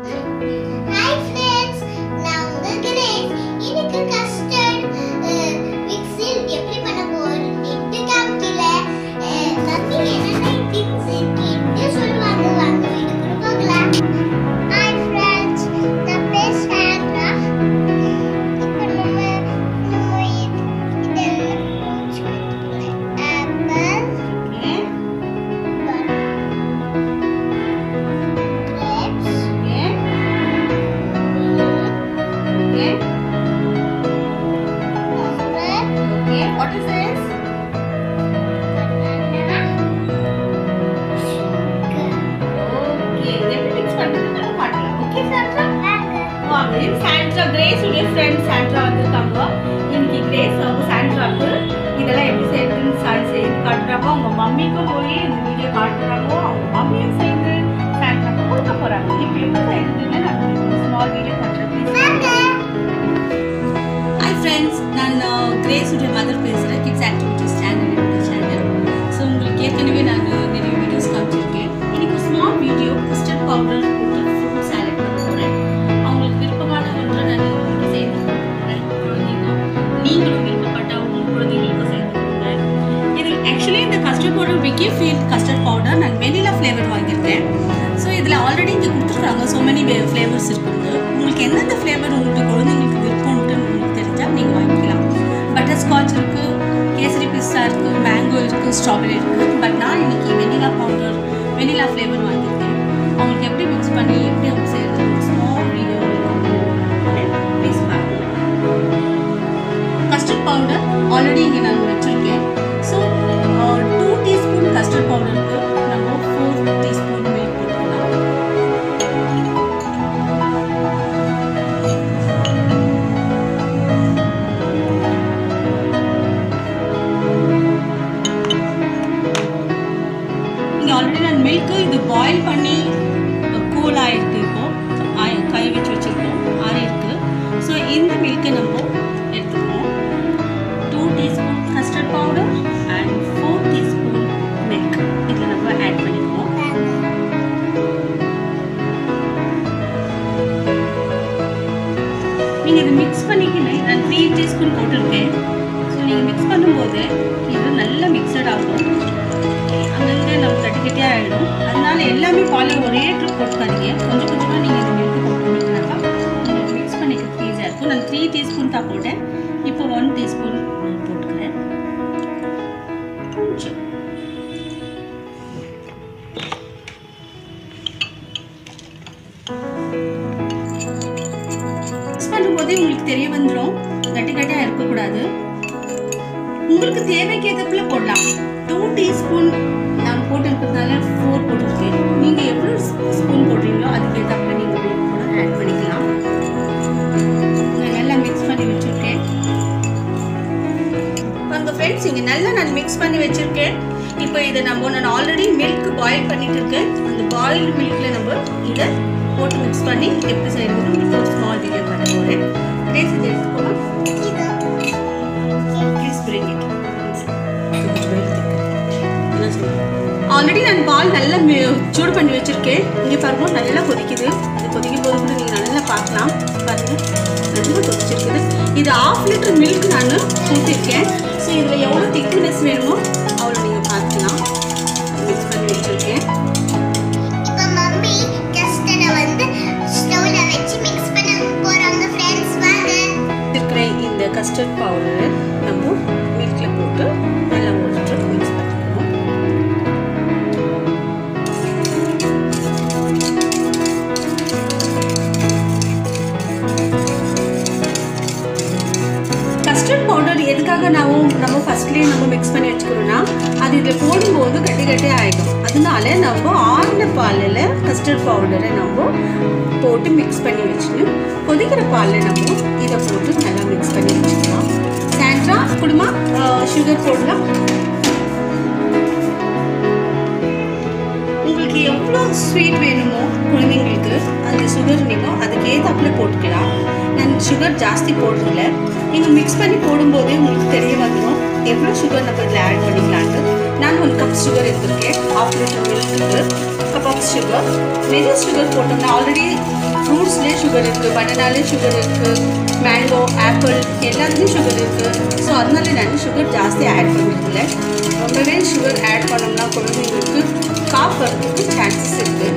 Hi friends நான் உங்க grace இன்னைக்கு கஸ்டர்ட் மிக்ஸில் எப்படி பண்ண போறேன்னு காமிக்கல அஹ், மம்மி என்னென்ன திங்ஸ் இருக்குன்னு சொல்லுவாங்க வாங்க வீட்டுக்குள்ள போகலாம் ஹாய் ஃப்ரெண்ட்ஸ் நான் பேர் சாண்ட்ரா இப்போ நம்ம நம்ம இது இதெல்லாம் apple grapes pomegranate What is this? banana sugar Okay, இதை எப்படி mix பண்றதுன்னு பார்க்கலாம். Okay, Sandra? வாங்க வாங்க, இது Sandra, Grace உடைய friend Sandra வந்திருக்காங்க. இன்னைக்கு Grace அவங்க Sandraக்கு இதெல்லாம் எப்படி செய்யறதுன்னு சா- செய்து காட்டுறாங்க. அவங்க மம்மிக்கும் போய் இந்த வீடியோ காட்டுறாங்க. அவங்க மம்மியும் சேர்ந்து Sandraக்கு கொடுக்க போறாங்க. இப்போ எப்படி செய்யறதுன்னு நான் small video பண்றேன். Please. வாங்க ஹாய் ஃப்ரெண்ட்ஸ் நான் கிரேஸ் உடைய மதர் பேசுகிறேன் கிட்ஸ் ஆக்டிவிட்டிஸ் சேனல் என்னோட சேனல் ஸோ உங்களுக்கு ஏற்கனவே நான் நிறைய வீடியோஸ் காமிச்சிருக்கேன் இன்னைக்கு ஸ்மால் வீடியோ கஸ்டர்ட் பவுடர் போட்டு ஃப்ரூட் சாலட் பண்ண போகிறேன் அவங்களுக்கு விருப்பமான ஒன்றை நான் உங்களுக்கு செய்து கொடுக்குறேன் குழந்தைங்க நீங்களும் விருப்பப்பட்ட உங்கள் குழந்தைங்களுக்கும் செய்து கொடுங்க இது ஆக்சுவலி இந்த custard powder Weikfield custard powder நான் வெனிலா ஃப்ளேவர் வாங்கியிருக்கேன் ஸோ இதில் ஆல்ரெடி இங்கே கொடுத்துருக்காங்க ஸோ மெனி ஃப்ளேவர்ஸ் இருக்குது உங்களுக்கு எந்தெந்த ஃப்ளேவர் உங்களுக்கு குழந்தைங்களுக்கு விருப்பம்ட்டு உங்களுக்கு தெரிஞ்சால் நீங்கள் வாங்கிக்கலாம் பட்டர் ஸ்காட்ச் இருக்குது கேசரி பிஸ்தா இருக்குது மேங்கோ இருக்குது ஸ்ட்ராபெரி இருக்குது பட் நான் இன்னைக்கு வெனிலா பவுடர் வெனிலா ஃப்ளேவர் வாங்கியிருக்கேன் அவங்களுக்கு எப்படி மிக்ஸ் பண்ணி எப்படி அவங்க செய்யறது ஸ்மால் வீடியோ ப்ளீஸ் பாருங்கள் கஸ்டர்ட் பவுடர் ஆல்ரெடி இங்கே நான் வச்சுருக்கேன் ஸோ டூ டீஸ்பூன் கஸ்டர்ட் பவுடருக்கு நம்ம ஃபோர் டீஸ்பூன் மில்க் போட்டுக்கலாம் இங்கே ஆல்ரெடி நான் மில்க்கு இது பாயில் பண்ணி கூல் ஆயிருக்கு இப்போ ஆய்- கை வச்சு வச்சுருக்கோம் ஆறி இருக்கு ஸோ இந்த மில்க்கை நம்ம எடுத்துக்குவோம் two teaspoon custard powder and four teaspoon milk இதில் நம்ம ஆட் பண்ணிக்குவோம் நீங்கள் இது மிக்ஸ் பண்ணிக்கணும் நான் த்ரீ டீஸ்பூன் போட்டிருக்கேன் ஸோ நீங்கள் மிக்ஸ் பண்ணும்போது இது நல்லா மிக்சட் ஆகும் அங்கங்கே நம்ம கட்டி கட்டியாக ஆகிடும் அதனால எல்லாமே பாலில் ஒரே ட்ரிப் போட்டுக்காதீங்க கொஞ்சம் கொஞ்சமாக நீங்கள் இந்த மில்க்கு போட்டுருந்தீங்கன்னாக்கா உங்களுக்கு மிக்ஸ் பண்ணிக்கிறதுக்கு ஈஸியாக இருக்கும் நான் த்ரீ டீஸ்பூன் தான் போட்டேன் இப்போ ஒன் டீஸ்பூன் போட்டுக்கிறேன் கொஞ்சம் மிக்ஸ் பண்ணும்போதே உங்களுக்கு தெரிய வந்துடும் கட்டி கட்டியாக இருக்கக்கூடாது உங்களுக்கு தேவைக்கு ஏற்றப்பில் போடலாம் டூ டீஸ்பூன் நான் போட்டிருக்கிறதுனால ஃபோர் போட்டிருக்கேன் நீங்கள் எவ்வளோ ஸ்பூன் போடுறீங்களோ அதுக்கு ஏற்றப்பில் நீங்கள் கூட ஆட் பண்ணிக்கலாம் நான் நல்லா மிக்ஸ் பண்ணி வச்சுருக்கேன் பாருங்க ஃப்ரெண்ட்ஸ் இங்கே நல்லா நான் மிக்ஸ் பண்ணி வச்சுருக்கேன் இப்போ இதை நம்ம நான் ஆல்ரெடி மில்க் பாயில் பண்ணிட்டு இருக்கேன் அந்த பாயில் மில்கில் நம்ம இதை போட்டு மிக்ஸ் பண்ணி எப்படி செய்யறது உங்களுக்கு ஒரு ஸ்மால் வீடியோ பண்ண போகிறேன் ப்ளீஸ் இதை எடுத்துக்கோமா ப்ளீஸ் பிரிங் இட் ஆல்ரெடி நான் பால் நல்லா மி- சூடு பண்ணி வச்சிருக்கேன் இங்கே பாருங்க நல்லா கொதிக்குது இது கொதிக்கும் போது கூட நீங்கள் நல்லா பார்க்கலாம் பாருங்க நல்லா கொதிச்சிருக்குது இது ஆஃப் லிட்டர் மில்க் நான் ஊற்றிருக்கேன் ஸோ இதில் எவ்வளோ திக்னஸ் வேணுமோ அவ்வளோ நீங்கள் பார்க்கலாம் மிக்ஸ் பண்ணி வச்சுருக்கேன் இப்போ மம்மி கஸ்டர்டை வந்து ஸ்டவ்ல வச்சு மிக்ஸ் பண்ண போறாங்க ஃப்ரெண்ட்ஸ் வாங்க இருக்கிற இந்த கஸ்டர்ட் பவுடரை நம்ம மில்கில் போட்டு நல்லா ஒரு ட்ரிப் மிக்ஸ் பண்ணிக்கணும் கஸ்டர்ட் பவுடர் எதுக்காக நான் நம்ம ஃபர்ஸ்ட்லேயே நம்ம மிக்ஸ் பண்ணி வச்சுக்கிறோம்னா அது இதில் போடும்போது கட்டி கட்டி ஆகிடும் அதனால நம்ம ஆறின பாலில் கஸ்டர்ட் பவுடரை நம்ம போட்டு மிக்ஸ் பண்ணி வச்சுட்டு கொதிக்கிற பாலில் நம்ம இதை போட்டு நல்லா மிக்ஸ் பண்ணி வச்சுக்கலாம் சாண்ட்ரா குடுமா சுகர் போடலாம் உங்களுக்கு எவ்வளோ ஸ்வீட் வேணுமோ குழந்தைங்களுக்கு அந்த சுகர் நீங்கள் அதுக்கு ஏற்றாப்புல போட்டுக்கலாம் நான் சுகர் ஜாஸ்தி போடுறதில்ல நீங்கள் மிக்ஸ் பண்ணி போடும்போதே உங்களுக்கு தெரிய வந்துடும் எவ்வளோ சுகர் நம்ம இதில் ஆட் பண்ணிக்கலான்ட்டு நான் ஒரு கப் சுகர் எடுத்திருக்கேன் ஹாஃப் லிட்டர் மில்க்கு கப் ஆஃப் சுகர் நிறைய சுகர் போட்டோம்னா ஆல்ரெடி சுகர் இருக்குது பனானாலையும் சுகர் இருக்குது மேங்கோ ஆப்பிள் எல்லாத்துலேயும் சுகர் இருக்குது ஸோ அதனால நான் சுகர் ஜாஸ்தி ஆட் பண்ணுறதில்ல ரொம்பவே சுகர் ஆட் பண்ணோம்னா குழந்தைங்களுக்கு காஃப் வரதுக்கு சான்சஸ் இருக்குது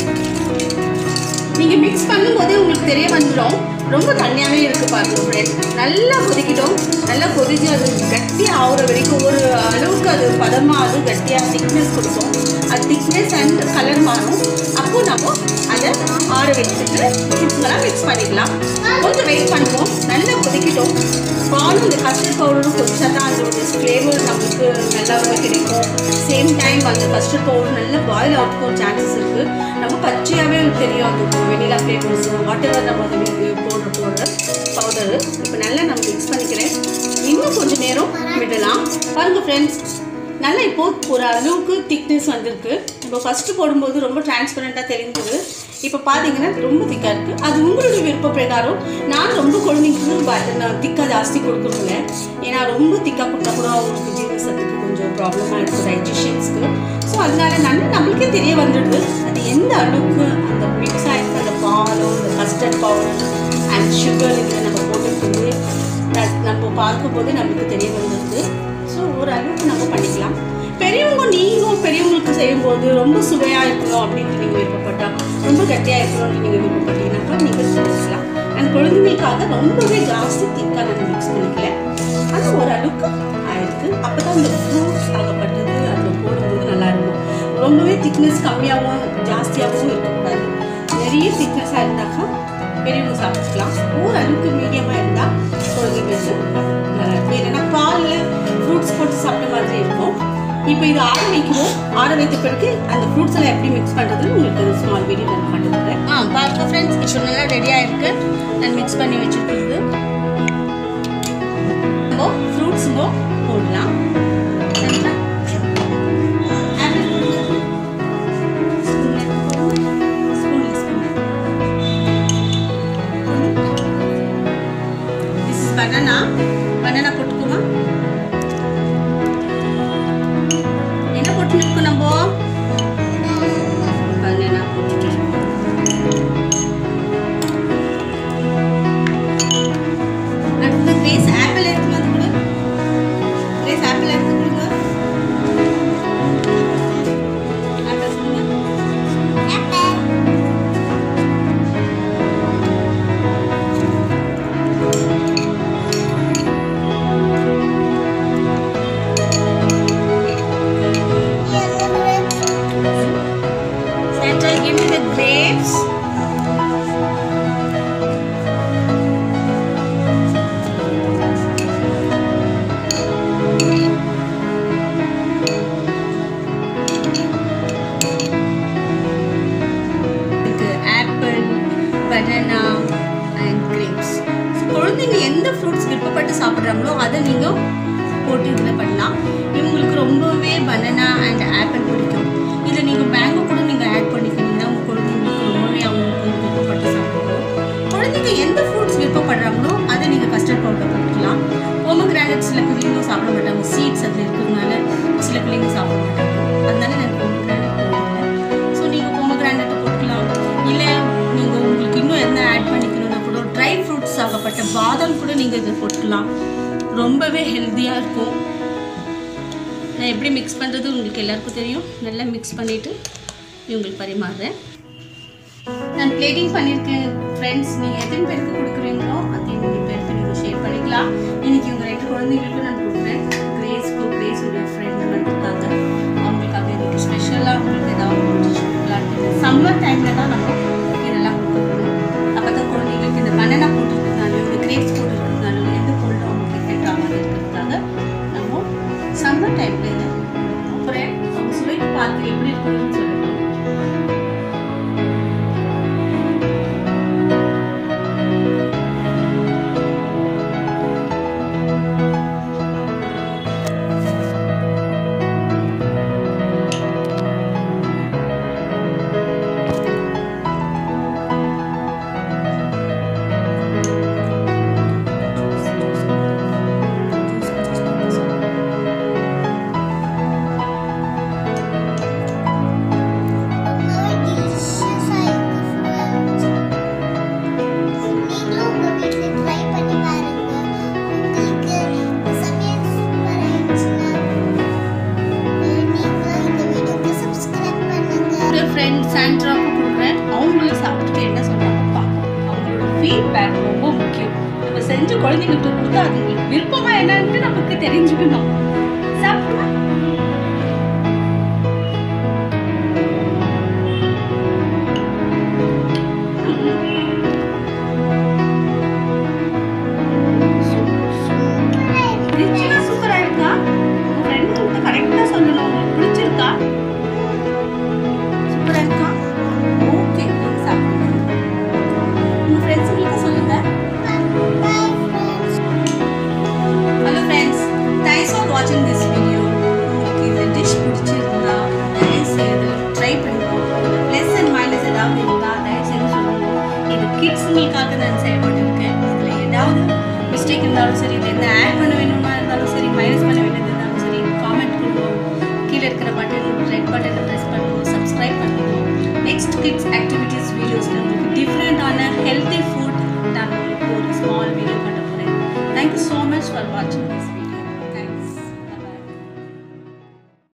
நீங்கள் மிக்ஸ் பண்ணும்போதே உங்களுக்கு தெரிய வந்துடும் ரொம்ப தண்ணியாகவே இருக்குது பாருங்க ஃப்ரெண்ட் நல்லா கொதிக்கிட்டோம் நல்லா கொதிச்சு அது கட்டியாக ஆகுற வரைக்கும் ஒரு அளவுக்கு அது பதமாக அது கட்டியாக திக்னஸ் கொடுக்கும் அது திக்னஸ் அண்ட் கலர் மாறும் அப்போ நம்ம அதை ஆற வச்சுட்டு ஃப்ரூட்ஸ்லாம் மிக்ஸ் பண்ணிக்கலாம் கொஞ்சம் வெயிட் பண்ணுவோம் நல்லா கொதிக்கிட்டோம் பாலும் இந்த கஸ்டர்ட் பவுடரும் கொதிச்சா தான் அதோட ஃப்ளேவர் நமக்கு நல்லாவே கிடைக்கும் சேம் டைம் அந்த கஸ்டர்ட் பவுடர் நல்லா பாயில் ஆகிறதுக்கும் சான்சஸ் இருக்குது நம்ம பச்சையாகவே தெரியும் அந்த வெனிலா ஃப்ளேவர்ஸ் வாட் எவர் நம்ம அது போடுற போடுற பவுடரு இப்போ நல்லா நம்ம மிக்ஸ் பண்ணிக்கிறேன் இன்னும் கொஞ்சம் நேரம் விடலாம் பாருங்கள் ஃப்ரெண்ட்ஸ் நல்லா இப்போ ஒரு அளவுக்கு திக்னஸ் வந்திருக்கு இப்போ ஃபஸ்ட்டு போடும்போது ரொம்ப டிரான்ஸ்பரண்ட்டாக தெரிஞ்சது இப்போ பார்த்தீங்கன்னா ரொம்ப திக்காக இருக்குது அது உங்களுடைய விருப்ப பிரகாரம் நான் ரொம்ப குழந்தைங்களுக்கு ப- நான் திக்காக ஜாஸ்தி கொடுக்குறதில்ல ஏன்னா ரொம்ப திக்காக கொடுத்தா கூட அவங்களுக்கு ஜீரணசத்துக்கு கொஞ்சம் ப்ராப்ளமாக இருக்குது டைஜஷன்ஸ்க்கு ஸோ அதனால நான் நம்மளுக்கே தெரிய வந்துடுது அது எந்த அளவுக்கு அந்த மிக்ஸ் ஆகிருக்கு அந்த பாலும் அந்த கஸ்டர்ட் பவுடர் அண்ட் சுகர் இதில் நம்ம போட்டுருக்குது that நம்ம பார்க்கும்போது நம்மளுக்கு தெரிய வந்துடுது ஸோ ஓரளவுக்கு நம்ம பண்ணிக்கலாம் பெரியவங்க நீங்கள் பெரியவங்களுக்கு செய்யும்போது ரொம்ப சுவையாக இருக்கணும் அப்படின்ட்டு நீங்கள் விருப்பப்பட்டா ரொம்ப கட்டியாக இருக்கணும்னு நீங்கள் விருப்பப்பட்டீங்கன்னாக்கா நீங்கள் செஞ்சுக்கலாம் அண்ட் குழந்தைங்களுக்காக ரொம்பவே ஜாஸ்தி திக்காக நான் மிக்ஸ் பண்ணிக்கல அது ஓரளவுக்கு ஆயிருக்கு அப்போ தான் இந்த ஃப்ரூட்ஸ் ஆகப்பட்டது அதில் போடும்போது நல்லா இருக்கும் ரொம்பவே திக்னஸ் கம்மியாகவும் ஜாஸ்தியாகவும் இருக்கக்கூடாது நிறைய திக்னஸாக இருந்தாக்கா பெரியவங்க சாப்பிட்டுக்கலாம் ஓரளவுக்கு மீடியமாக இருந்தால் குழந்தைங்களுக்கு நல்லா இருக்கும் ஏன்னா பாலில் ஃப்ரூட்ஸ் போட்டு சாப்பிட்ட மாதிரி இருக்கும் இப்போ இது ஆற வைக்கிறோம் ஆற வைத்த பிறகு அந்த ஃப்ரூட்ஸ் எல்லாம் எப்படி மிக்ஸ் பண்ணுறதுன்னு உங்களுக்கு ஸ்மால் வீடியோ நான் காட்டுறேன் ஆ பாருங்க ஃப்ரெண்ட்ஸ் இப்போ நல்லா ரெடியாக இருக்கு நான் மிக்ஸ் பண்ணி வச்சுருக்கிறது நம்ம ஃப்ரூட்ஸுங்க போடலாம் சரிங்களா? ஆப்பிள் போடுங்க. ஸ்பூன்ல போடுங்க. ஸ்பூன்ல, ஸ்பூன்ல. This is banana. Banana போட்டுக்குமா என்ன போட்டு இருக்கோம் நம்ம banana போட்டுட்டு அடுத்து கிரேஸ் ஆப்பிள் எடுத்து வந்து கொடு கிரேஸ் ஆப்பிள் எடுத்து கொடுங்க ஆப்பிள் சொல்லுங்க Santa, give me the grapes. இருக்கு ஆப்பிள் பனானா அண்ட் கிரேப்ஸ் குழந்தைங்க எந்த ஃப்ரூட்ஸ் விருப்பப்பட்டு சாப்பிட்றாங்களோ அதை நீங்கள் போட்டு இதில் பண்ணலாம் இவங்களுக்கு ரொம்பவே பனானா அண்ட் ஆப்பிள் பிடிக்கும் இதில் நீங்கள் மேங்கோ கூட நீங்கள் ஆட் பண்ணிக்கிட்டீங்கன்னா உங்கள் குழந்தைங்களுக்கு ரொம்பவே அவங்களுக்கு விருப்பப்பட்டு சாப்பிடுவோம் குழந்தைங்க எந்த ஃப்ரூட்ஸ் விருப்பப்படுறாங்களோ அதை நீங்கள் கஸ்டர்ட் பவுடர் போட்டுக்கலாம் போமோகிரானட் சில பிள்ளைங்க சாப்பிட மாட்டாங்க சீட்ஸ் அதில் இருக்கிறதுனால சில பிள்ளைங்க சாப்பிட மாட்டாங்க அதனால நான் போமோகிரானட் போடுறேன் ஸோ நீங்கள் போமோகிரானட் போட்டுக்கலாம் இல்லை நீங்கள் உங்களுக்கு இன்னும் என்ன ஆட் பண்ணிக்கணும்னா கூட ட்ரை ஃப்ரூட்ஸ் ஆகப்பட்ட பாதாம் கூட நீங்கள் இதில் போட்டுக்கலாம் ரொம்பவே ஹெல்த்தியாக இருக்கும் நான் எப்படி மிக்ஸ் பண்ணுறது உங்களுக்கு எல்லாருக்கும் தெரியும் நல்லா மிக்ஸ் பண்ணிவிட்டு இவங்களுக்கு பரிமாறுறேன் நான் பிளேட்டிங் பண்ணியிருக்கேன் ஃப்ரெண்ட்ஸ் நீங்கள் எத்தனை பேருக்கு கொடுக்குறீங்களோ அத்தனை பேருக்கு நீங்கள் ஷேர் பண்ணிக்கலாம் இன்னைக்கு உங்கள் ரெண்டு குழந்தைங்களுக்கும் நான் கொடுக்குறேன் கிரேஸ்க்கு கிரேஸுடைய ஃப்ரெண்ட் வந்திருக்காங்க அவங்களுக்காக இன்னைக்கு ஸ்பெஷலாக அவங்களுக்கு ஏதாவது ஒரு dish கொடுக்கலான்ட்டு சம்மர் டைமில் தான் நம்ம இதெல்லாம் கொடுக்கணும் அப்போ தான் குழந்தைங்களுக்கு இந்த பனானா போட்டுருக்கிறதுனால இந்த கிரேப்ஸ் போட்டுருக்கிறதுனால எந்த பொருளும் அவங்களுக்கு எஃபெக்ட் ஆகாது இருக்கிறதுக்காக நம்ம சம்மர் டைமில் இதை அப்புறம் அவங்க சுவைக்கு பார்த்து எப்படி இருக்குதுன்னு சொல்லணும் ஃபீட்பேக் ரொம்ப முக்கியம் நம்ம செஞ்சு குழந்தைங்களுக்கு கொடுத்தா அதுங்களுக்கு விருப்பமா என்னன்ட்டு நமக்கு தெரிஞ்சுக்கணும் சாப்பிடுமா நிச்சயமா சூப்பரா இருக்கா உங்க ஃப்ரெண்ட்ஸ் கரெக்டா சொல்லணும் உங்களுக்கு பிடிச்சிருக்கா சூப்பரா இருக்கா ஓகே நீங்க சாப்பிடுங்க உங்க ஃப்ரெண்ட்ஸுங்களுக்கு சொல்லுங்க ஹலோ ஃப்ரெண்ட்ஸ் தேங்க்ஸ் ஃபார் வாட்சிங் திஸ் வீடியோ உங்களுக்கு இந்த டிஷ் பிடிச்சிருந்தா தயவு செய்து ட்ரை பண்ணுவோம் ப்ளஸ் அண்ட் மைனஸ் ஏதாவது இருந்தால் தயவு செய்து சொல்லுங்க இது கிட்ஸுங்களுக்காக நான் செயல்பட்டுருக்கேன் இதில் ஏதாவது மிஸ்டேக் இருந்தாலும் சரி இல்லை எந்த ஆட் பண்ண வேணுமா இருந்தாலும் சரி மைனஸ் பண்ண வேண்டியது இருந்தாலும் சரி காமெண்ட் கொடுங்க கீழே இருக்கிற பட்டன் ரெட் பட்டனை ப்ரெஸ் பண்ணுவோம் சப்ஸ்கிரைப் பண்ணுவோம் நெக்ஸ்ட் கிட்ஸ் ஆக்டிவிட்டீஸ் வீடியோஸில் உங்களுக்கு டிஃப்ரெண்ட்டான ஹெல்த்தி ஃபுட் நான் உங்களுக்கு ஒரு ஸ்மால் வீடியோ பண்ண போகிறேன் தேங்க்யூ ஸோ மச் ஃபார் வாட்சிங் திஸ் வீடியோ